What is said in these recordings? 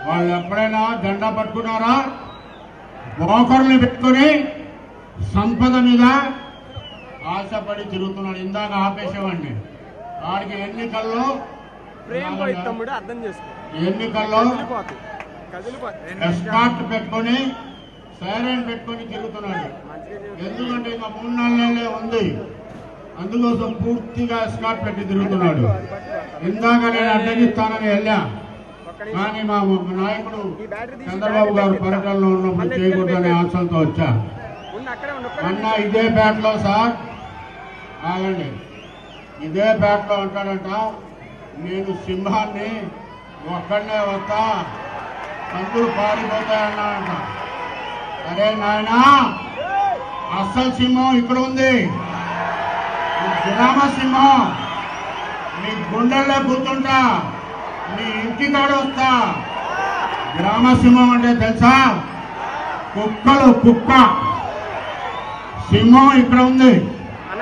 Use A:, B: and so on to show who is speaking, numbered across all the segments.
A: వాళ్ళు ఎప్పుడైనా జెండా పట్టుకున్నారా బ్రోకర్లు పెట్టుకొని సంపద మీద ఆశపడి తిరుగుతున్నాడు ఇందాక ఆపేసేవాడిని వాడికి ఎన్నికల్లో
B: ప్రేమ పోయి తమ్ముడు అర్థం చేసుకో
A: ఎన్నికల్లో
B: కదిలిపోతుంది కదిలిపోతుంది
A: ఎస్కాట్ పెట్టుకొని సైరన్ పెట్టుకొని తిరుగుతున్నాడు ఎందుకంటే ఇంకా మూడు నాలుగు నెలలే ఉంది అందుకోసం పూర్తిగా ఎస్కాట్ పెట్టి తిరుగుతున్నాడు ఇందాక నేను అడ్డగిస్తానని వెళ్ళా కానీ మా నాయకుడు
B: ఈ బ్యాటరీ తీసి
A: చంద్రబాబు గారు పర్యటనలో ఉన్నప్పుడు చేయకూడదనే ఆశలతో వచ్చా
B: ఉండి అక్కడే ఉండు ఒక్క
A: అన్న ఇదే బ్యాట్లో సార్ ఆగండి ఇదే బ్యాట్లో అంటాడంట నేను సింహాన్ని ఒక్కడనే వస్తా పందులు పారిపోతాయన్నాడంట అరే నాయనా అస్సలు సింహం ఇక్కడ ఉంది ఈ గ్రామ సింహం నీ గుండెల్లో కూర్చుంటా నీ ఇంటి కాడ వస్తా గ్రామ సింహం అంటే తెలుసా కుక్కలు కుక్క సింహం ఇక్కడ ఉంది
B: అన్న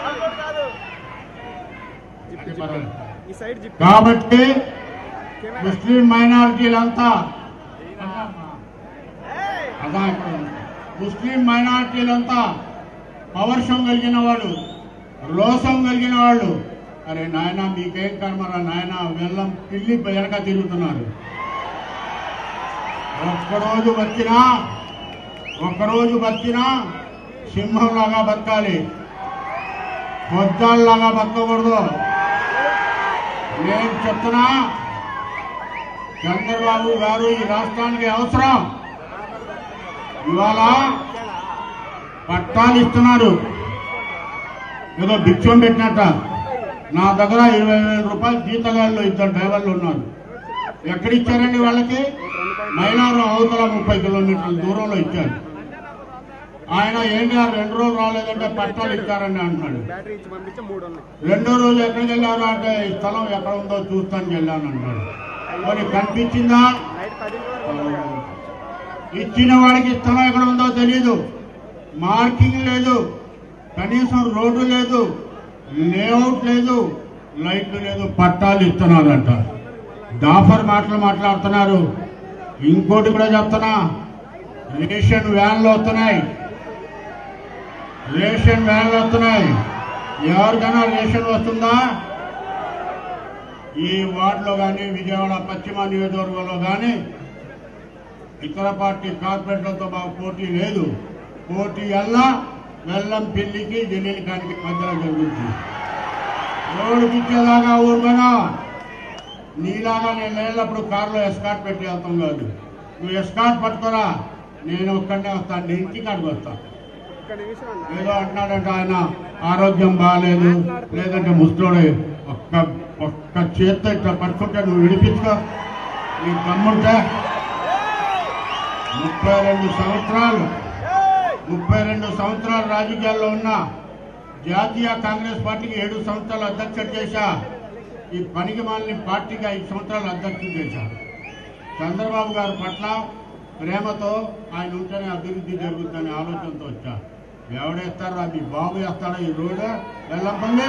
B: జిప్
A: అది
B: జిప్.
A: పర్వాలేదు.
B: ఈ సైడ్ జిప్
A: కాబట్టి
B: కెమెరా
A: ముస్లిం మైనారిటీలంతా అదా ఇక్కడ ఉంది. ముస్లిం మైనారిటీలంతా పవర్షం కలిగిన వాళ్ళు రోషం కలిగిన వాళ్ళు అరే నాయన మీకేం కర్మరా నాయన వెళ్ళం పిల్లి వెనక తిరుగుతున్నారు ఒక్కరోజు బతికినా ఒక్కరోజు బతికినా సింహంలాగా బతకాలి పొద్దాల్లాగా బతకకూడదు నేను చెప్తున్నా చంద్రబాబు గారు ఈ రాష్ట్రానికి అవసరం ఇవాళ పట్టాలు ఇస్తున్నారు ఏదో భిక్షం పెట్టినట్ట నా దగ్గర ఇరవై వేల రూపాయలు జీతగాళ్ళు ఇద్దరు డ్రైవర్లు ఉన్నారు ఎక్కడిచ్చారండి వాళ్ళకి మైలారం అవతల ముప్పై కిలోమీటర్ల దూరంలో ఇచ్చారు ఆయన ఏంటి ఆ రెండు రోజులు రాలేదంటే పట్టాలు ఇచ్చారని అంటున్నాడు
B: బ్యాటరీ ఇచ్చి పంపించి మూడు ఉన్నాయి
A: రెండో రోజు ఎక్కడికి వెళ్ళారు అంటే ఈ స్థలం ఎక్కడ ఉందో చూస్తానికి వెళ్ళాను అన్నాడు మరి కనిపించిందా
B: నైట్ పది వరకు ఉంటుంది కదా.
A: ఇచ్చిన వాడికి స్థలం ఎక్కడ ఉందో తెలియదు మార్కింగ్ లేదు కనీసం రోడ్డు లేదు లేఅవుట్ లేదు లైట్లు లేదు పట్టాలు ఇస్తున్నారంట డాఫర్ మాటలు మాట్లాడుతున్నారు ఇంకోటి కూడా చెప్తున్నా రేషన్ వ్యాన్లు వస్తున్నాయి రేషన్ వ్యాన్లు వస్తున్నాయి ఎవరికైనా రేషన్ వస్తుందా ఈ వార్డులో కానీ విజయవాడ పశ్చిమ నియోజకవర్గంలో కానీ ఇతర పార్టీ కార్పొరేట్లతో మాకు పోటీ లేదు పోటీ అల్లా వెల్లం పిల్లికి జలీలికానికి మధ్యలో జరుగుతుంది రోడ్డుకి ఇచ్చేదాకా ఊరుకోనా నీలాగా నేను లేనప్పుడు కారులో ఎస్కాట్ పెట్టి వెళ్తాం కాదు నువ్వు ఎస్కాట్ పట్టుకోరా నేను ఒక్కడనే వస్తాను నీ ఇంటికి అడిగి వస్తాను
B: ఒక్క నిమిషం అన్న
A: ఏదో అంటున్నాడంటే ఆయన ఆరోగ్యం బాగాలేదు లేదంటే ముసలోడు ఒక్క ఒక్క చేత్తో ఇట్లా పట్టుకుంటే నువ్వు విడిపించుకో నీ దమ్ముంటే ముప్పై రెండు సంవత్సరాలు ముప్పై రెండు సంవత్సరాలు రాజకీయాల్లో ఉన్న జాతీయ కాంగ్రెస్ పార్టీకి ఏడు సంవత్సరాలు అధ్యక్షుడు చేశా ఈ పనికి మాలిన పార్టీకి ఐదు సంవత్సరాలు అధ్యక్షుడు చేశా చంద్రబాబు గారి పట్ల ప్రేమతో ఆయన ఉంటేనే అభివృద్ధి జరుగుతుందనే ఆలోచనతో వచ్చా ఎవడేస్తారా మీ బాబు వేస్తాడా ఈ రోడ్డు వెళ్ళంపండి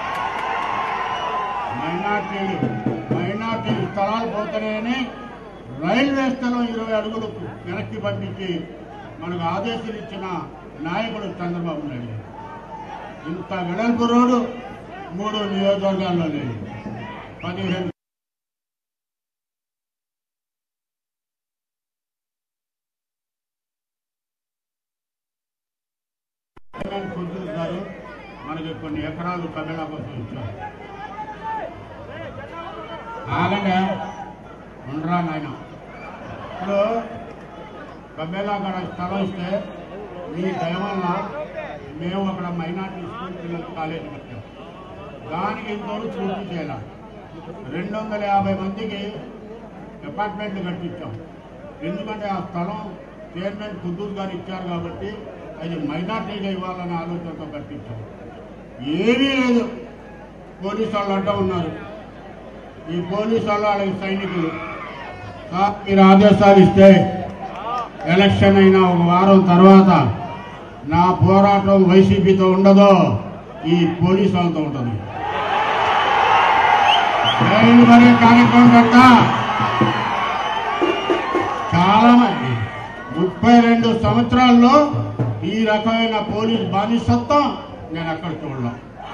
A: మైనార్టీలు మైనార్టీ స్థలాలు పోతున్నాయని రైల్వే స్థలం ఇరవై అడుగులు వెనక్కి పంపించి మనకు ఆదేశాలు ఇచ్చిన నాయకుడు చంద్రబాబు నాయుడు గారు. ఇంత వెడల్పు రోడ్డు మూడు నియోజకవర్గాల్లో లేదు పదిహేను కుంటూరు గారు మనకి కొన్ని ఎకరాలు తమిళ కోసం ఇచ్చారు ఆగండి ఉండరా నాయన ఇప్పుడు కబేలా అక్కడ స్థలం ఇస్తే మీ దయ వల్ల మేము అక్కడ మైనార్టీ స్కూల్ పిల్లలు కాలేజీ కట్టాం దానికి ఇంతవరకు పూర్తి చేయాలి రెండు వందల యాభై మందికి అపార్ట్మెంట్లు కట్టించాం ఎందుకంటే ఆ స్థలం చైర్మన్ కుద్దూరు గారు ఇచ్చారు కాబట్టి అది మైనార్టీగా ఇవ్వాలనే ఆలోచనతో కట్టించాం ఏమీ లేదు పోలీసు వాళ్ళు అడ్డం ఉన్నారు ఈ పోలీసు వాళ్ళు వాళ్ళకి సైనికులు సార్ మీరు ఆదేశాలు ఇస్తే ఎలక్షన్ అయిన ఒక వారం తర్వాత నా పోరాటం వైసీపీతో ఉండదో ఈ పోలీసు వాళ్ళతో ఉంటుంది నేను మరి కార్యక్రమం పెడతా చాలా మంది ముప్పై రెండు సంవత్సరాల్లో ఈ రకమైన పోలీస్ బానిసత్వం నేను అక్కడ చూడలేం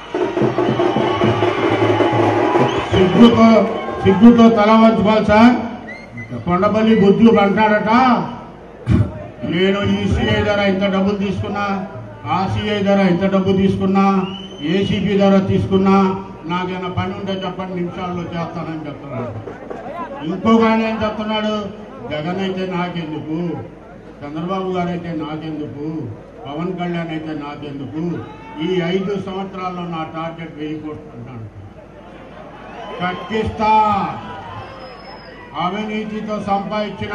A: సిగ్గుతో సిగ్గుతో తల వంచుకోవాలి సార్ కొండపల్లి బుద్ధులు అంటాడట నేను ఈ సిఐ ధర ఇంత డబ్బులు తీసుకున్నా ఆ సిఐ ధర ఇంత డబ్బు తీసుకున్నా ఏసీపీ ధర తీసుకున్నా నాకేమైనా పని ఉంటే చెప్పండి నిమిషాల్లో చేస్తానని చెప్తున్నాడు ఇంకొక ఆయన ఏం చెప్తున్నాడు జగన్ అయితే నాకెందుకు చంద్రబాబు గారు అయితే నాకెందుకు పవన్ కళ్యాణ్ అయితే నాకెందుకు ఈ ఐదు సంవత్సరాల్లో నా టార్గెట్ వెయ్యి కోట్లు అన్నాడు కక్కిస్తా అవినీతితో సంపాదించిన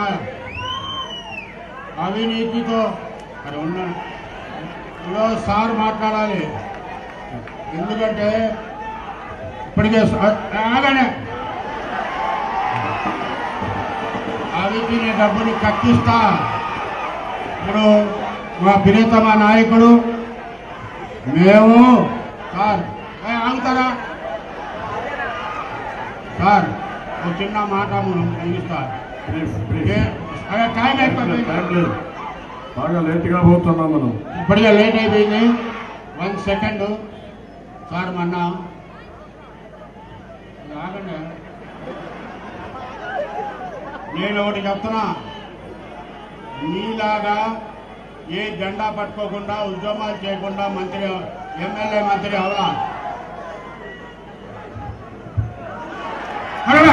A: అవినీతితో మరి ఉన్నాడు ఇప్పుడు సార్ మాట్లాడాలి ఎందుకంటే ఇప్పటికే సా- ఆగనే అవి తినే డబ్బుని కక్కిస్తా ఇప్పుడు మా ప్రియతమ నాయకుడు మేము సార్ ఏ, ఆగుతారా సార్ ఒక చిన్న మాట ముగిస్తా
C: ప్లీజ్ ప్లీజ్
A: ఏ, అరే, టైం అయిపోయింది
C: టైం లేదు బాగా లేట్గా పోతున్నాం మనం
A: ఇప్పటికే లేట్ అయిపోయింది వన్ సెకండ్ సార్ మొన్న ఆగండి నేను ఒకటి చెప్తున్నా మీలాగా ఏ జెండా పట్టుకోకుండా ఉద్యమాలు చేయకుండా మంత్రి ఎమ్మెల్యే మంత్రి అవలా అడగరా.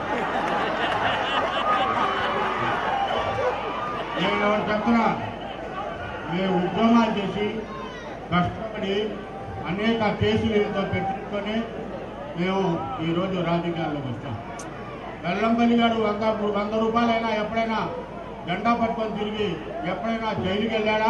A: నేను ఒకటి చెప్తున్నా మేము ఉద్యమాలు చేసి కష్టపడి అనేక కేసులు వీళ్ళతో పెట్టుకొని మేము ఈరోజు రాజకీయాల్లోకి వస్తాం వెల్లంపల్లి గారు వంద వంద రూపాయలైనా ఎప్పుడైనా జెండా పట్టుకొని తిరిగి ఎప్పుడైనా జైలుకి వెళ్ళాడా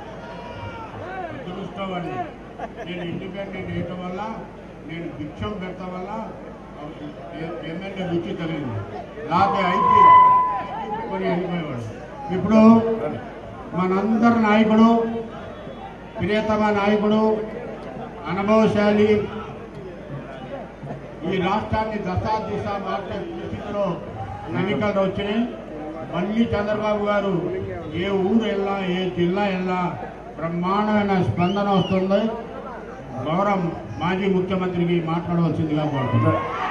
A: అదృష్టం అని నేను ఇండిపెండెంట్ వేయటం వల్ల నేను భిక్షం పెట్టడం వల్ల ఎ- ఎమ్మెల్యే రుచి తగిలింది లేకపోతే ఐపీ కొని వెళ్ళిపోయేవాడు ఇప్పుడు మనందరి నాయకుడు ప్రియతమ నాయకుడు అనుభవశాలి ఈ రాష్ట్రాన్ని దశా దిశ మార్చే పరిస్థితిలో ఎన్నికలు వచ్చినాయి మళ్ళీ చంద్రబాబు గారు ఏ ఊరు వెళ్ళా ఏ జిల్లా వెళ్ళా బ్రహ్మాండమైన స్పందన వస్తుంది గౌరవం మాజీ ముఖ్యమంత్రికి మాట్లాడవలసిందిగా కోరుతున్నాను